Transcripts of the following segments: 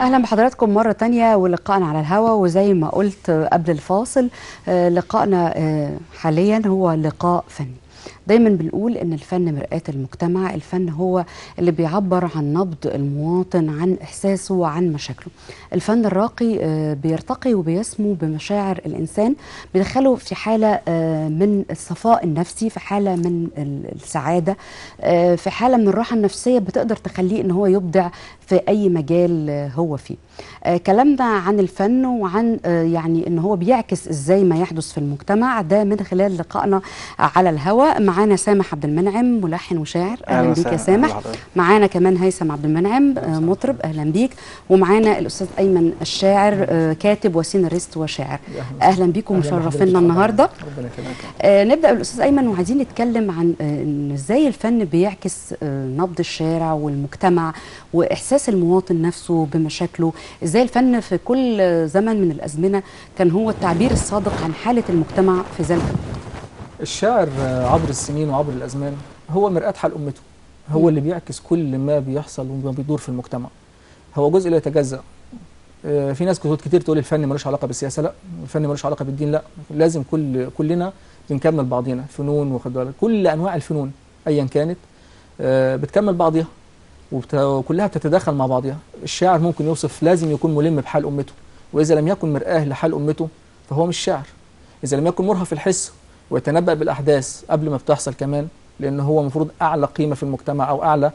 اهلا بحضراتكم مره تانية ولقائنا على الهوا وزي ما قلت قبل الفاصل آه، لقائنا آه، حاليا هو لقاء فني دايما بنقول ان الفن مرآة المجتمع الفن هو اللي بيعبر عن نبض المواطن عن احساسه وعن مشاكله الفن الراقي آه، بيرتقي وبيسمو بمشاعر الانسان بيدخله في حاله آه، من الصفاء النفسي في حاله من ال- السعاده آه، في حاله من الراحه النفسيه بتقدر تخليه ان هو يبدع في اي مجال آه، هو فيه آه، كلامنا عن الفن وعن آه، يعني ان هو بيعكس ازاي ما يحدث في المجتمع ده من خلال لقائنا على الهواء معانا سامح عبد المنعم ملحن وشاعر اهلا أهلا بيك يا وسهلا. سامح أهلا بحضرتك. معانا كمان هيثم عبد المنعم آه، مطرب اهلا بيك ومعانا الاستاذ ايمن الشاعر آه، كاتب وسيناريست وشاعر اهلا بيكم أهلا مشرفينا بحضرتك. النهارده ربنا يكرمك آه، نبدا بالاستاذ ايمن وعايزين نتكلم عن آه، ان ازاي الفن بيعكس آه، نبض الشارع والمجتمع واحساس المواطن نفسه بمشاكله ازاي الفن في كل آه، زمن من الازمنه كان هو التعبير الصادق عن حاله المجتمع في ذلك الوقت. الشاعر آه، عبر السنين وعبر الازمان هو مرآة حال امته هو اللي بيعكس كل ما بيحصل وما بيدور في المجتمع هو جزء لا يتجزأ آه، في ناس كتير كتير تقول الفن ملوش علاقه بالسياسه لا الفن ملوش علاقه بالدين لا لازم كل كلنا بنكمل بعضينا فنون واخد بالك كل انواع الفنون ايا كانت آه، بتكمل بعضيها وبت- وكلها بتتداخل مع بعضها الشاعر ممكن يوصف لازم يكون ملم بحال امته واذا لم يكن مرآه لحال امته فهو مش شاعر اذا لم يكن مرهف الحس ويتنبأ بالاحداث قبل ما بتحصل كمان لان هو المفروض اعلى قيمه في المجتمع او اعلى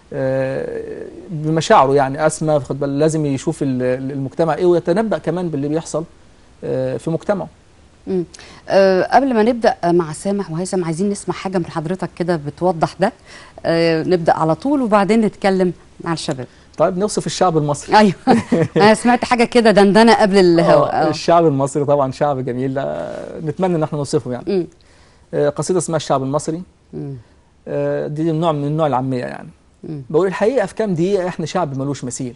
آه، بمشاعره يعني اسمى خد بالك لازم يشوف ال- ال- المجتمع ايه ويتنبأ كمان باللي بيحصل آه، في مجتمعه مم. أه قبل ما نبدا مع سامح وهيثم عايزين نسمع حاجه من حضرتك كده بتوضح ده أه نبدا على طول وبعدين نتكلم مع الشباب طيب نوصف الشعب المصري ايوه انا سمعت حاجه كده دندنه قبل آه، الهواء آه. الشعب المصري طبعا شعب جميل آه، نتمنى ان احنا نوصفه يعني مم. آه، قصيده اسمها الشعب المصري مم. آه، دي نوع من النوع العاميه يعني مم. بقول الحقيقه في كام دقيقه احنا شعب ملوش مثيل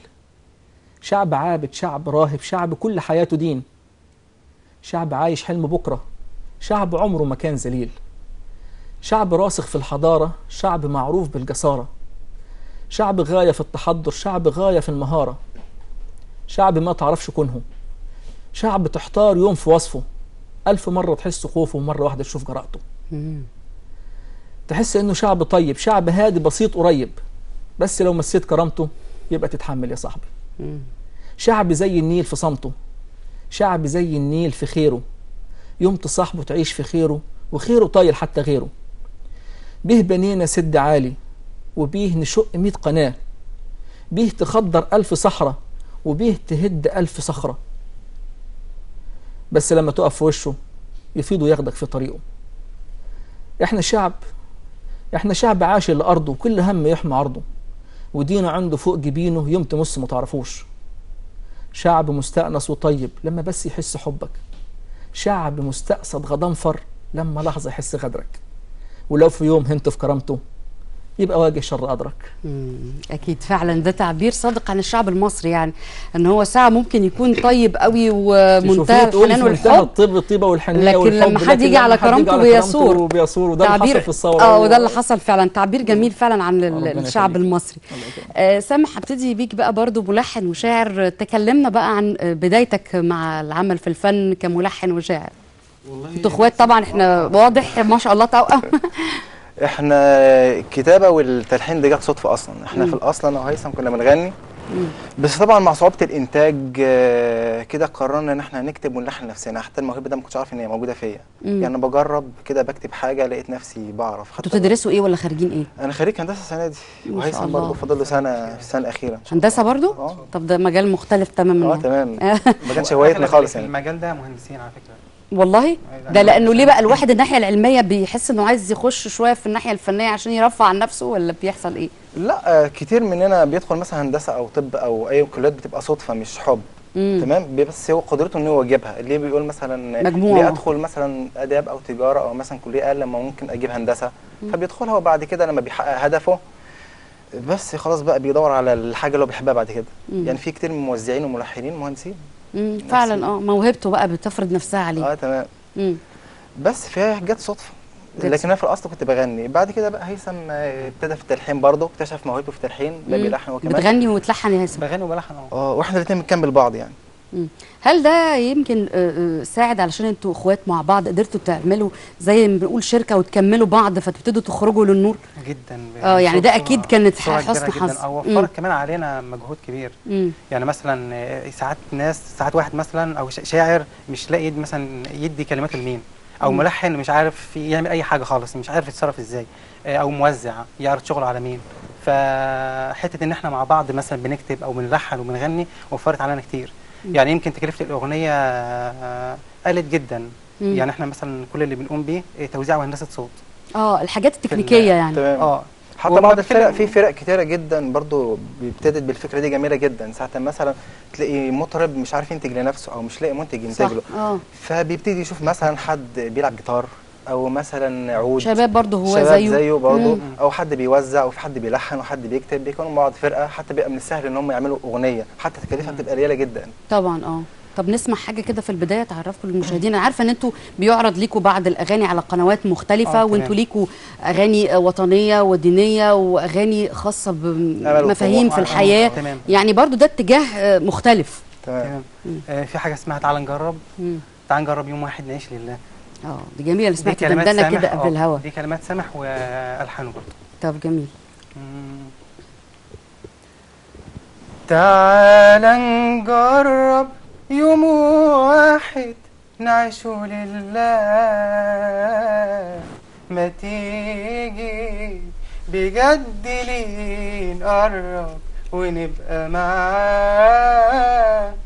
شعب عابد شعب راهب شعب كل حياته دين شعب عايش حلم بكره شعب عمره ما كان ذليل شعب راسخ في الحضاره شعب معروف بالجساره شعب غايه في التحضر شعب غايه في المهاره شعب ما تعرفش كنه شعب تحتار يوم في وصفه ألف مرة تحس خوفه ومرة واحدة تشوف جرأته مم. تحس انه شعب طيب شعب هادي بسيط قريب بس لو مسيت كرامته يبقى تتحمل يا صاحبي مم. شعب زي النيل في صمته شعب زي النيل في خيره يوم تصاحبه تعيش في خيره وخيره طايل حتى غيره بيه بنينا سد عالي وبيه نشق ميت قناة بيه تخضر ألف صحراء وبيه تهد ألف صخرة بس لما تقف في وشه يفيده ياخدك في طريقه احنا شعب احنا شعب عاشر لأرضه وكل هم يحمي عرضه ودينه عنده فوق جبينه يوم تمس ما تعرفوش شعب مستأنس وطيب لما بس يحس حبك شعب مستأسد غضنفر لما لحظة يحس غدرك ولو في يوم هنت في كرامته يبقى واجه شر أدرك مم. اكيد فعلا ده تعبير صادق عن الشعب المصري يعني ان هو ساعه ممكن يكون طيب قوي ومنتهى تشوفيه تقول الحنان في منتهى والحب الطيب الطيبة والحنية لكن والحب لما حد يجي لما على حد يجي كرامته على بيثور. بيثور وده اللي حصل في الثورة اه وده اللي حصل فعلا تعبير جميل فعلا عن ال- ربنا الشعب يخليك. المصري الله يكرمك. آه سامح هبتدي بيك بقى برضو ملحن وشاعر تكلمنا بقى عن آه، بدايتك مع العمل في الفن كملحن وشاعر انتوا اخوات طبعا احنا واضح ما شاء الله توأم احنا الكتابه والتلحين دي جت صدفه اصلا احنا مم. في الاصل انا وهيثم كنا بنغني مم. بس طبعا مع صعوبه الانتاج آه، كده قررنا ان احنا نكتب ونلحن نفسنا حتى الموهبه ده ما كنتش عارف ان هي موجوده فيا مم. يعني بجرب كده بكتب حاجه لقيت نفسي بعرف انتوا حتى تدرسوا ايه ولا خارجين ايه انا خريج هندسه السنه دي ما شاء وهيثم الله. برضه فاضل له سنه في السنه الاخيره إن شاء الله. هندسه برضو اه طب ده مجال مختلف تماما اه تمام آه. ما كانش هوايتنا خالص في يعني المجال ده مهندسين على فكره والله ده لانه ليه بقى الواحد الناحيه العلميه بيحس انه عايز يخش شويه في الناحيه الفنيه عشان يرفع عن نفسه ولا بيحصل ايه لا آه، كتير مننا بيدخل مثلا هندسه او طب او اي كليات بتبقى صدفه مش حب مم. تمام بس هو قدرته ان هو يجيبها اللي بيقول مثلا مجموعة. ليه ادخل مثلا اداب او تجاره او مثلا كليه اقل لما ممكن اجيب هندسه فبيدخلها وبعد كده لما بيحقق هدفه بس خلاص بقى بيدور على الحاجه اللي هو بيحبها بعد كده مم. يعني في كتير من موزعين وملحنين مهندسين مم. فعلا اه موهبته بقى بتفرض نفسها عليه اه تمام مم. بس فهي جت صدفه لكن انا في الاصل كنت بغني بعد كده بقى هيثم آه، ابتدى في التلحين برضه اكتشف موهبته في التلحين بقى مم. بيلحن هو كمان بتغني وتلحن يا هيثم بغني وبلحن اه اه واحنا الاثنين بنكمل بعض يعني مم. هل ده يمكن آه، آه، ساعد علشان انتوا اخوات مع بعض قدرتوا تعملوا زي ما بنقول شركه وتكملوا بعض فتبتدوا تخرجوا للنور جدا اه يعني ده بنشوف اكيد كانت صورة كبيرة حسن جداً. حظ اه مم. وفرت كمان علينا مجهود كبير مم. يعني مثلا آه، ساعات ناس ساعات واحد مثلا او شا- شاعر مش لاقي يد- مثلا يدي كلمات لمين او مم. ملحن مش عارف يعمل اي حاجه خالص مش عارف يتصرف ازاي آه، او موزع يعرض شغله على مين فحته ان احنا مع بعض مثلا بنكتب او بنلحن وبنغني وفرت علينا كتير مم. يعني يمكن تكلفه الاغنيه آه، قلت جدا مم. يعني احنا مثلا كل اللي بنقوم بيه آه، توزيع وهندسه صوت اه الحاجات التكنيكيه يعني تمام اه حتى وما بعض الفرق بتكلم- في فرق كتيره جدا برضو ابتدت بالفكره دي جميله جدا ساعه مثلا تلاقي مطرب مش عارف ينتج لنفسه او مش لاقي منتج صح ينتج له اه فبيبتدي يشوف مثلا حد بيلعب جيتار او مثلا عود شباب برضه هو شباب زيه زيه برضه مم. او حد بيوزع وفي حد بيلحن وحد بيكتب بيكونوا مع بعض فرقه حتى بيبقى من السهل ان هم يعملوا اغنيه حتى تكاليفها بتبقى قليله جدا طبعا اه طب نسمع حاجه كده في البدايه تعرفكم للمشاهدين انا عارفه ان انتوا بيعرض ليكوا بعض الاغاني على قنوات مختلفه آه، وانتوا تمام. ليكوا اغاني آه، وطنيه ودينيه واغاني خاصه أمل بمفاهيم وطموح. في آه، الحياه تمام يعني برضو ده اتجاه آه، مختلف تمام تمام مم. آه، في حاجه اسمها تعال نجرب مم. تعال نجرب يوم واحد نعيش لله اه دي جميله انا دي سمعت كلمات دندنه سامح كده آه، قبل الهوا دي كلمات سامح والحانه برضه طب جميل مم. تعال نجرب يوم واحد نعيشه لله ما تيجي بجد ليه نقرب ونبقى معاه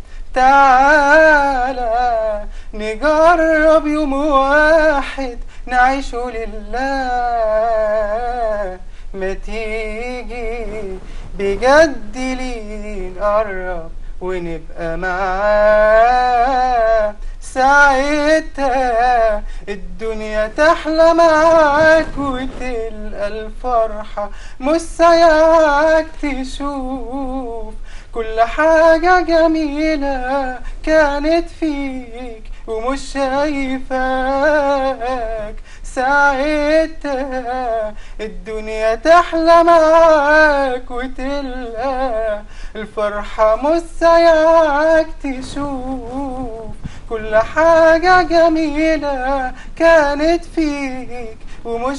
تعالى نجرب يوم واحد نعيشه لله ما تيجي بجد ليه نقرب ونبقى معاه ساعتها الدنيا تحلى معاك وتلقى الفرحة مش سايعك تشوف كل حاجة جميلة كانت فيك ومش شايفاك ساعتها الدنيا تحلى معاك وتلقى الفرحة مش سايعك تشوف كل حاجة جميلة كانت فيك ومش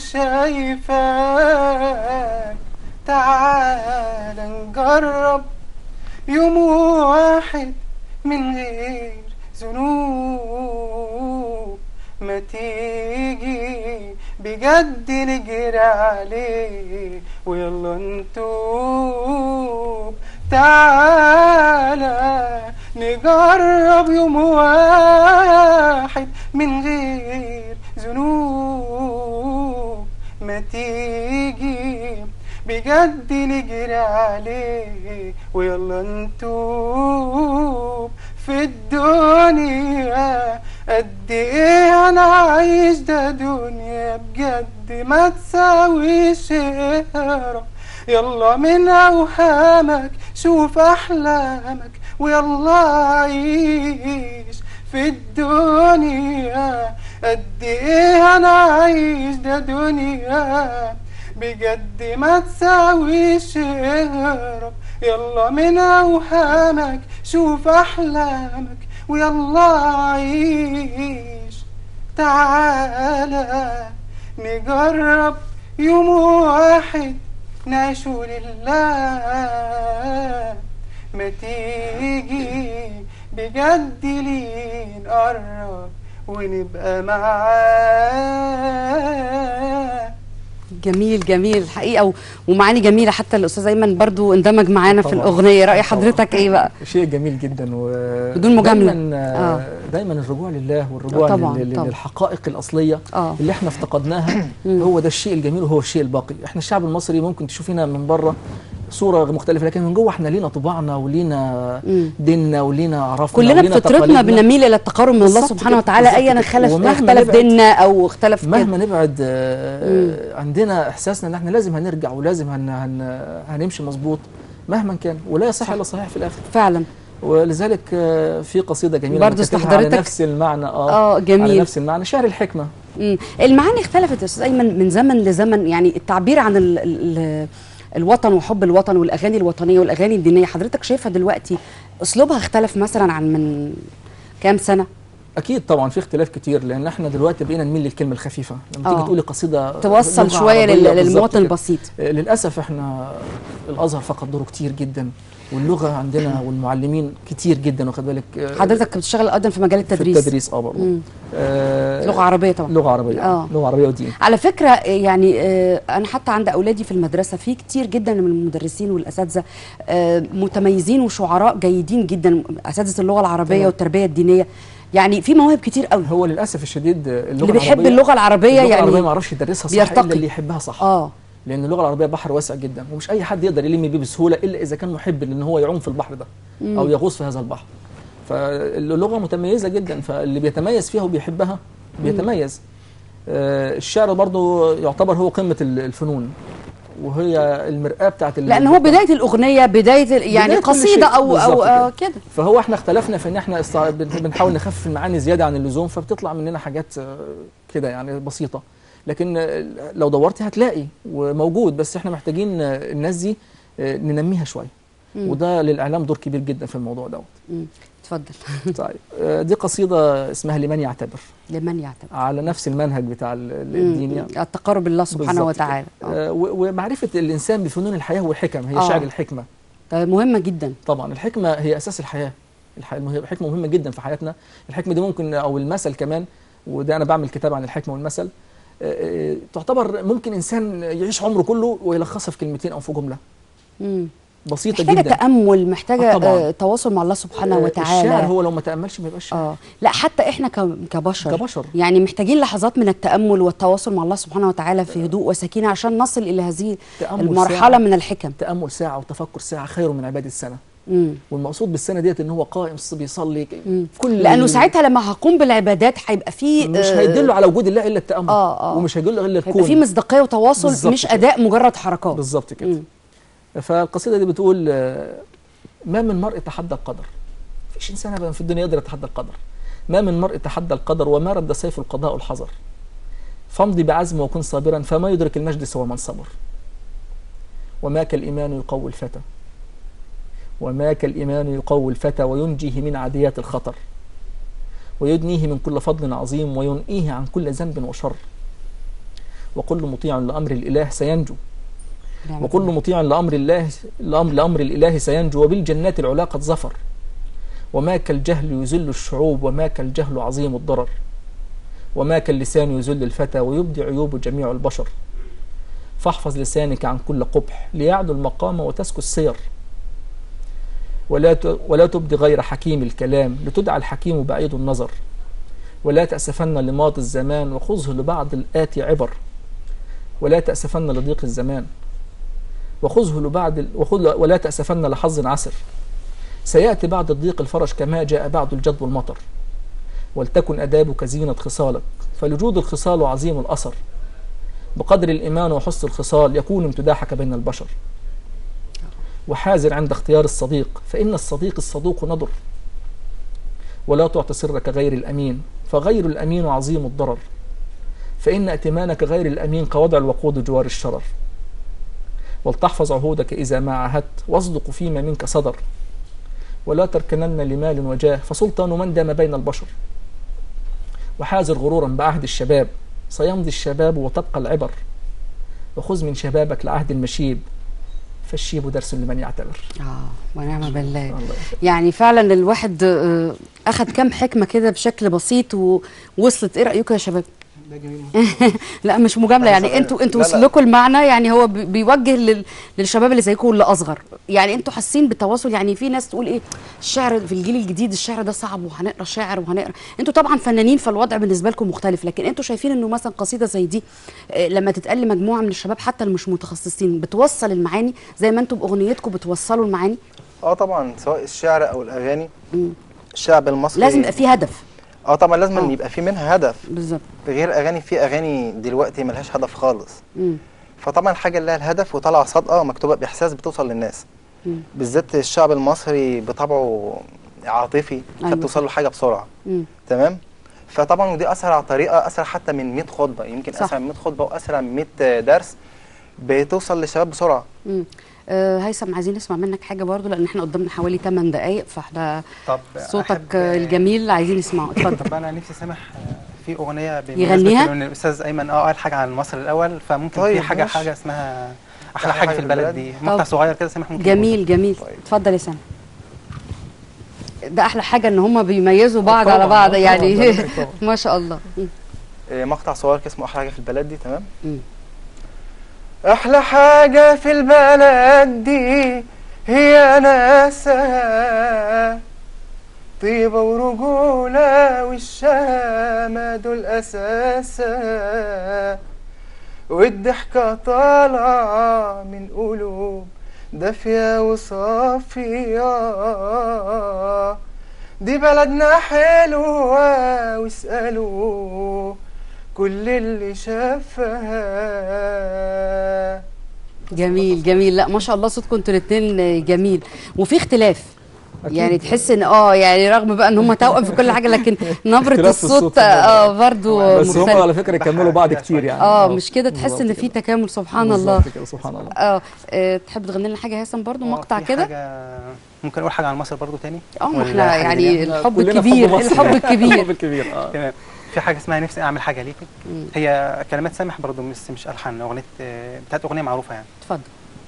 شايفاك تعال نجرب يوم واحد من غير ذنوب ما تيجي بجد نجري عليه ويلا نتوب تعالى نجرب يوم واحد من غير ذنوب ما تيجي بجد نجري عليه ويلا نتوب في الدنيا قد ايه انا عايش ده دنيا بجد ما تساويش اهرب يلا من اوهامك شوف احلامك ويلا عيش في الدنيا قد ايه انا عايش ده دنيا بجد ما تساويش اهرب يلا من اوهامك شوف احلامك ويلا عيش تعالى نجرب يوم واحد نعيشه لله ما تيجي بجد ليه نقرب ونبقى معاه جميل جميل الحقيقه و- ومعاني جميله حتى الاستاذ ايمن برضو اندمج معانا في طبعاً. الاغنيه راي طبعاً. حضرتك ايه بقى شيء جميل جدا و بدون مجاملة. دايما آه. آه. دايما الرجوع لله والرجوع طبعاً، لل- طبعاً. للحقائق الاصليه اه اللي احنا افتقدناها مم. هو ده الشيء الجميل وهو الشيء الباقي احنا الشعب المصري ممكن تشوفينا من بره صوره مختلفه لكن من جوه احنا لينا طباعنا ولينا مم. ديننا ولينا اعرافنا كلنا ولينا بفطرتنا تقاليدنا. بنميل الى التقرب من الله بالظبط سبحانه كده، وتعالى بالظبط ايا كده. اختلف ومهما اختلف نبعد- ديننا او اختلف كده مهما نبعد آه، عندنا احساسنا ان احنا لازم هنرجع ولازم هن هن هنمشي مظبوط مهما كان ولا يصح الا صحيح في الاخر فعلا ولذلك آه، في قصيده جميله برضو أنا كاتبها استحضرتك؟ على نفس المعنى اه اه على جميل نفس المعنى شعر الحكمه مم. المعاني اختلفت يا استاذ ايمن من زمن لزمن يعني التعبير عن ال ال الوطن وحب الوطن والاغاني الوطنيه والاغاني الدينيه حضرتك شايفها دلوقتي اسلوبها اختلف مثلا عن من كام سنه اكيد طبعا في اختلاف كتير لان احنا دلوقتي بقينا نميل للكلمه الخفيفه لما آه. تيجي تقولي قصيده توصل لغة شويه عربية لل- بالظبط للمواطن كده. البسيط آه، للاسف احنا الازهر فقد دوره كتير جدا واللغه عندنا والمعلمين كتير جدا واخد بالك آه، حضرتك بتشتغل ايضا في مجال في التدريس التدريس اه برضه مم. آه، لغه عربيه طبعا لغه عربيه آه. آه. لغه عربيه ودين على فكرة آه، يعني آه، أنا حتى عند أولادي في المدرسة في كتير جدا من المدرسين والأساتذة آه، متميزين وشعراء جيدين جدا أساتذة اللغة العربية تمام. والتربية الدينية يعني في مواهب كتير قوي هو للاسف الشديد آه، اللغه اللي بيحب العربية اللغة العربية اللغه العربيه ما يعني يعرفش يدرسها صح بيرتقي. الا اللي يحبها صح آه لان اللغه العربيه بحر واسع جدا ومش اي حد يقدر يلم بيه بسهوله الا اذا كان محب ان هو يعوم في البحر ده مم. او يغوص في هذا البحر فاللغه متميزه جدا فاللي بيتميز فيها وبيحبها بيتميز آه، الشعر برضو يعتبر هو قمه ال- الفنون وهي المرآة بتاعت ال- لأن هو بداية الأغنية بداية ال- يعني بداية كل قصيدة شيء. أو أو بالظبط آه، كده فهو احنا اختلفنا في ان احنا است- بن- بنحاول نخفف المعاني زياده عن اللزوم فبتطلع مننا حاجات آه، كده يعني بسيطه لكن آه، لو دورتي هتلاقي وموجود بس احنا محتاجين آه، الناس دي آه، ننميها شويه مم. وده للاعلام دور كبير جدا في الموضوع دوت مم. اتفضل طيب آه، دي قصيده اسمها لمن يعتبر لمن يعتبر على نفس المنهج بتاع ال- ال- الدين مم. يعني التقرب لله سبحانه بالظبط كده. وتعالى آه. آه، و- ومعرفه الانسان بفنون الحياه والحكم هي آه. شعر الحكمه ده مهمة جدا طبعا الحكمه هي اساس الحياه الح- المه- الحكمه مهمه جدا في حياتنا الحكمه دي ممكن او المثل كمان وده انا بعمل كتاب عن الحكمه والمثل آه، آه، تعتبر ممكن انسان يعيش عمره كله ويلخصها في كلمتين او في جمله مم. بسيطه محتاجة جدا تأمل محتاجة آه، طبعاً. آه، تواصل مع الله سبحانه آه، وتعالى الشعر هو لو ما تاملش ما يبقاش شعر اه لا حتى احنا ك- كبشر كبشر يعني محتاجين لحظات من التأمل والتواصل مع الله سبحانه وتعالى في هدوء وسكينة عشان نصل إلى هذه تامل المرحلة ساعة من الحكم تامل ساعه وتفكر ساعه خير من عباده السنه مم. والمقصود بالسنه ديت ان هو قائم بيصلي مم. كل لأنه ساعتها لما هقوم بالعبادات هيبقى في مش آه، هيدله على وجود الله الا التامل آه، آه. ومش هيدله الا هيبقى الكون في مصداقية وتواصل بالظبط مش كده. أداء مجرد حركات بالظبط كده مم. فالقصيده دي بتقول آه، ما من مرء تحدى القدر مفيش انسان ابدا في الدنيا يقدر يتحدى القدر ما من مرء تحدى القدر وما رد سيف القضاء الحذر فامضي بعزم وكن صابرا فما يدرك المجد سوى من صبر وما كالإيمان يقوي الفتى وما كالإيمان يقوي الفتى وينجيه من عاديات الخطر ويدنيه من كل فضل عظيم وينئيه عن كل ذنب وشر وكل مطيع لأمر الإله سينجو نعم وكل بالله. مطيع لأمر الله لأمر, لأمر الإله سينجو وبالجنات العلا قد ظفر وما كالجهل يذل الشعوب وما كالجهل عظيم الضرر وما كاللسان يذل الفتى ويبدي عيوب جميع البشر فاحفظ لسانك عن كل قبح ليعدو المقام وتسكو السير ولا ت- ولا تبدي غير حكيم الكلام لتدعى الحكيم بعيد النظر ولا تأسفن لماضي الزمان وخذه لبعض الآتي عبر ولا تأسفن لضيق الزمان وخذه لبعد ال- وخذ ولا تأسفن لحظ عسر سيأتي بعد الضيق الفرج كما جاء بعد الجد والمطر ولتكن أدابك زينة خصالك فلجود الخصال عظيم الأثر بقدر الإيمان وحسن الخصال يكون امتداحك بين البشر وحاذر عند اختيار الصديق فإن الصديق الصدوق نضر ولا تعط سرك غير الأمين فغير الأمين عظيم الضرر فإن ائتمانك غير الأمين كوضع الوقود جوار الشرر ولتحفظ عهودك إذا ما عاهدت واصدق فيما منك صدر ولا تركنن لمال وجاه فسلطان من دام بين البشر وحاذر غرورا بعهد الشباب سيمضي الشباب وتبقى العبر وخذ من شبابك لعهد المشيب فالشيب درس لمن يعتبر اه ونعم بالله الله يخليك. يعني فعلا الواحد آه، اخذ كام حكمه كده بشكل بسيط ووصلت ايه رايكم يا شباب ده جميل لا مش مجامله أنا يعني صغير. انتوا انتوا لا، لا. وصل لكم المعنى يعني هو بي- بيوجه لل- للشباب اللي زيكم واللي اصغر يعني انتوا حاسين بالتواصل يعني في ناس تقول ايه الشعر في الجيل الجديد الشعر ده صعب وهنقرا شعر وهنقرا انتوا طبعا فنانين فالوضع بالنسبه لكم مختلف لكن انتوا شايفين انه مثلا قصيده زي دي آه، لما تتقال لمجموعه من الشباب حتى اللي مش متخصصين بتوصل المعاني زي ما انتوا باغنيتكم بتوصلوا المعاني اه طبعا سواء الشعر او الاغاني مم. الشعب المصري لازم يبقى في هدف اه طبعا لازم آه. يبقى في منها هدف بالظبط غير اغاني في اغاني دلوقتي ملهاش هدف خالص مم. فطبعا الحاجه اللي لها الهدف وطالعه صادقه ومكتوبه باحساس بتوصل للناس مم. بالذات الشعب المصري بطبعه عاطفي أيوة. فبتوصل له حاجه بسرعه مم. تمام فطبعا ودي اسرع طريقه اسرع حتى من 100 خطبه يمكن صح. اسرع من 100 خطبه واسرع من 100 درس بتوصل للشباب بسرعه مم. آه هيثم عايزين نسمع منك حاجه برضو لان احنا قدامنا حوالي 8 دقائق فاحنا طب صوتك أحب- آه، الجميل عايزين نسمعه اتفضل طب انا نفسي سامح آه، في اغنيه بمناسبة يغنيها؟ ان الاستاذ ايمن اه قال حاجه عن مصر الاول فممكن طيب، في حاجه ماشي. حاجه اسمها احلى حاجه في البلد دي طب. مقطع صغير كده سامح ممكن جميل جميل طيب. اتفضل يا سامي ده احلى حاجه ان هم بيميزوا بعض طبعاً، على بعض طبعاً، يعني طبعاً، طبعاً. ما شاء الله مم. آه، مقطع صغير كده اسمه احلى حاجه في البلد دي تمام مم. احلى حاجه في البلد دي هي ناسها طيبة ورجولة والشهامة دول أساسها والضحكة طالعة من قلوب دافية وصافية دي بلدنا حلوة واسألوا كل اللي شافها جميل جميل لا ما شاء الله صوتكم انتوا الاثنين جميل وفي اختلاف أكيد. يعني تحس ان اه يعني رغم بقى ان هم توأم في كل حاجه لكن نبره اختلاف في الصوت الصوت اه برضو بس هم مختلفة. على فكره يكملوا بعض كتير يعني اه مش كده تحس بالظبط ان في كده. تكامل سبحان الله بالظبط كده سبحان الله اه آه، تحب تغني لنا حاجه يا هيثم برضو آه، مقطع في كده حاجة ممكن اقول حاجه عن مصر برضو تاني اه ما ولا احنا حاجة يعني جديدة؟ الحب كلنا في الكبير مصر. الحب الكبير الحب الكبير اه تمام في حاجه اسمها نفسي اعمل حاجه ليكي مم. هي كلمات سامح برضو مش مش الحان اغنيه آه، بتاعت اغنيه معروفه يعني اتفضل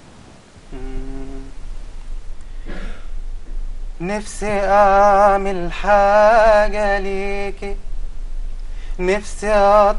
نفسي اعمل حاجة ليكي نفسي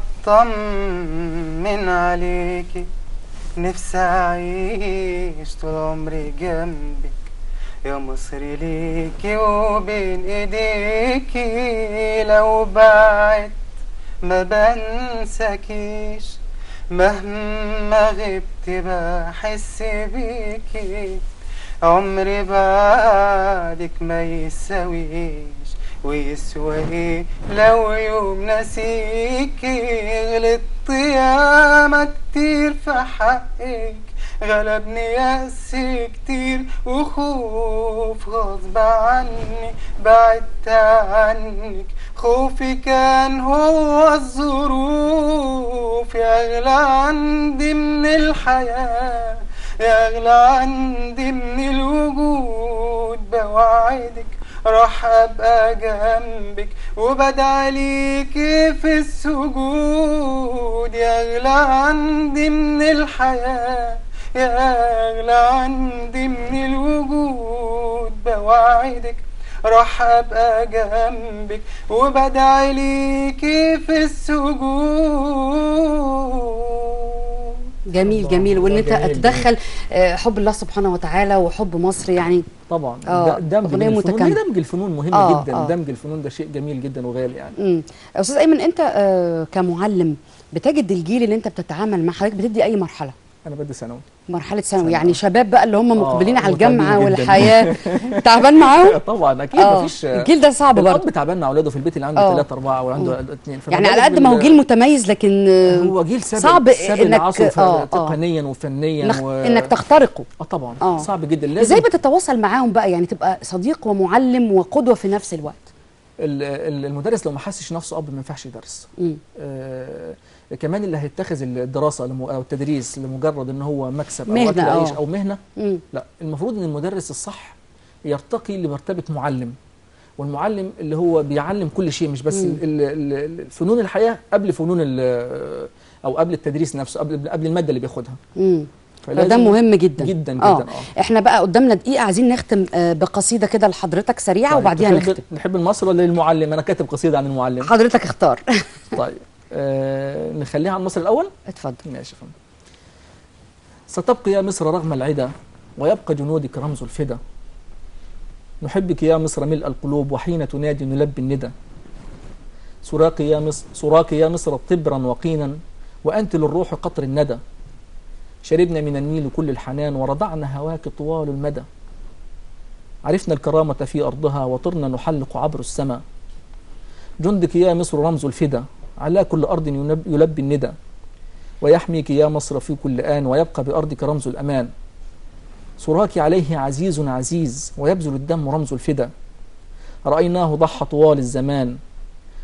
اطمن عليكي نفسي اعيش طول عمري جنبك يا مصر ليكي وبين ايديكي لو بعدت ما بنساكيش مهما غبت بحس بيكي عمري بعدك ما يساويش ويسوى ايه لو يوم نسيكي غلطت ياما كتير في حقك غلبني يأس كتير وخوف غصب عني بعدت عنك خوفي كان هو الظروف يغلى عندي من الحياة يغلى عندي من الوجود بوعدك راح ابقى جنبك وبدعي ليكي في السجود يغلى عندي من الحياة يغلى عندي من الوجود بوعدك راح ابقى جنبك وبدعي ليكي في السجود جميل الله، جميل وان انت جميل، تدخل آه، حب الله سبحانه وتعالى وحب مصر يعني طبعا آه، د- دمج أغنية بين الفنون متكاملة. هي دمج الفنون مهم آه، جدا آه. دمج الفنون ده شيء جميل جدا وغالي يعني امم استاذ ايمن انت آه، كمعلم بتجد الجيل اللي انت بتتعامل مع حضرتك بتدي اي مرحله انا بدي ثانوي مرحله ثانوي ثانوي. يعني شباب بقى اللي هم آه، مقبلين على متعبين الجامعه جداً. والحياه تعبان معاهم طبعا اكيد اه مفيش الجيل ده صعب برضه الاب تعبان مع اولاده في البيت اللي عنده آه. ثلاثة أربعة وعنده اثنين يعني على قد ما هو جيل متميز لكن آه، هو جيل سابق صعب سابق إنك- العصر ف- آه، آه. تقنيا وفنيا نخ- و... انك تخترقه اه طبعا آه. صعب جدا لازم ازاي بتتواصل معاهم بقى يعني تبقى صديق ومعلم وقدوه في نفس الوقت ال- ال- المدرس لو ما حسش نفسه اب ما ينفعش يدرس مم. آه كمان اللي هيتخذ الدراسه لم- او التدريس لمجرد ان هو مكسب او مهنة، اكل عيش آه. او مهنه مم. لا المفروض ان المدرس الصح يرتقي لمرتبه معلم والمعلم اللي هو بيعلم كل شيء مش بس مم. ال- ال- ال- فنون الحياه قبل فنون ال- او قبل التدريس نفسه قبل قبل الماده اللي بياخدها مم. فلازم- ده مهم جدا جدا جدا اه اه احنا بقى قدامنا دقيقه عايزين نختم آه، بقصيده كده لحضرتك سريعه طيب، وبعديها تحب- نختم نحب المصري ولا المعلم انا كاتب قصيده عن المعلم حضرتك اختار طيب آه نخليها عن مصر الاول اتفضل ماشي يا فندم ستبقي يا مصر رغم العدا ويبقى جنودك رمز الفدا نحبك يا مصر ملء القلوب وحين تنادي نلبي الندى سراك يا مصر سراك يا مصر طبرا وقينا وأنت للروح قطر الندى شربنا من النيل كل الحنان ورضعنا هواك طوال المدى عرفنا الكرامة في أرضها وطرنا نحلق عبر السماء جندك يا مصر رمز الفدا على كل أرض ينب- يلبي الندى ويحميك يا مصر في كل آن ويبقى بأرضك رمز الأمان سراك عليه عزيز عزيز ويبذل الدم رمز الفدا رأيناه ضحى طوال الزمان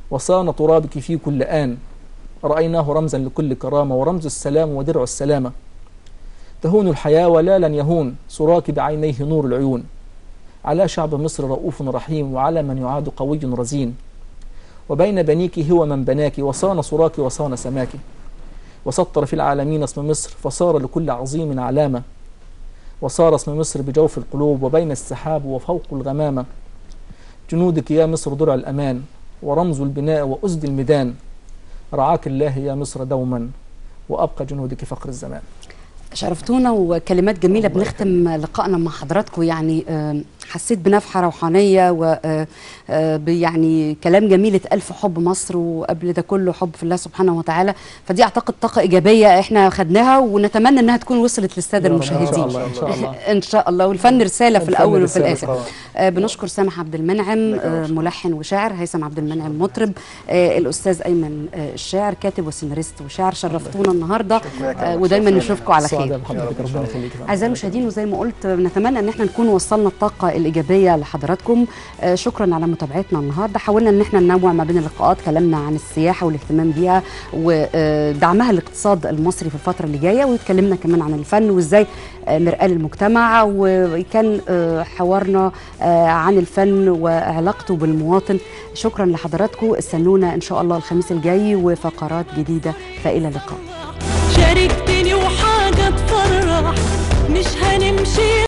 وصان ترابك في كل آن رأيناه رمزا لكل كرامة ورمز السلام ودرع السلامة تهون الحياة ولا لن يهون سراك بعينيه نور العيون على شعب مصر رؤوف رحيم وعلى من يعاد قوي رزين وبين بنيك هو من بناك وصان صراك وصان سماك وسطر في العالمين اسم مصر فصار لكل عظيم علامة وصار اسم مصر بجوف القلوب وبين السحاب وفوق الغمامة جنودك يا مصر درع الأمان ورمز البناء وأسد الميدان رعاك الله يا مصر دوما وأبقى جنودك فخر الزمان شرفتونا وكلمات جميلة بنختم لقائنا مع حضراتكم يعني آه، حسيت بنفحة روحانية و آه، آه، ب- يعني كلام جميل اتقال في حب مصر وقبل ده كله حب في الله سبحانه وتعالى فدي أعتقد طاقة إيجابية إحنا خدناها ونتمنى إنها تكون وصلت للسادة يا رب. إن شاء المشاهدين الله إن شاء الله إن شاء الله والفن رسالة في الفن الأول وفي رسالة الآخر طبعاً. آه، بنشكر سامح عبد المنعم آه، ملحن وشاعر هيثم عبد المنعم مطرب آه، الأستاذ أيمن آه، الشاعر كاتب وسيناريست وشاعر شرفتونا النهاردة آه، ودايما نشوفكم على خير سعداء بحضرتك ربنا يخليك أعزائي المشاهدين وزي ما قلت نتمنى ان احنا نكون وصلنا الطاقة الإيجابية لحضراتكم آه، شكرا على متابعتنا النهاردة حاولنا ان احنا ننوع ما بين اللقاءات كلامنا عن السياحة والاهتمام بيها ودعمها للاقتصاد المصري في الفترة اللي جاية واتكلمنا كمان عن الفن وازاي آه، مرآة للمجتمع وكان آه، حوارنا آه، عن الفن وعلاقته بالمواطن شكرا لحضراتكم استنونا ان شاء الله الخميس الجاي وفقرات جديدة فإلى اللقاء شاركتني وحاجة تفرح مش هنمشي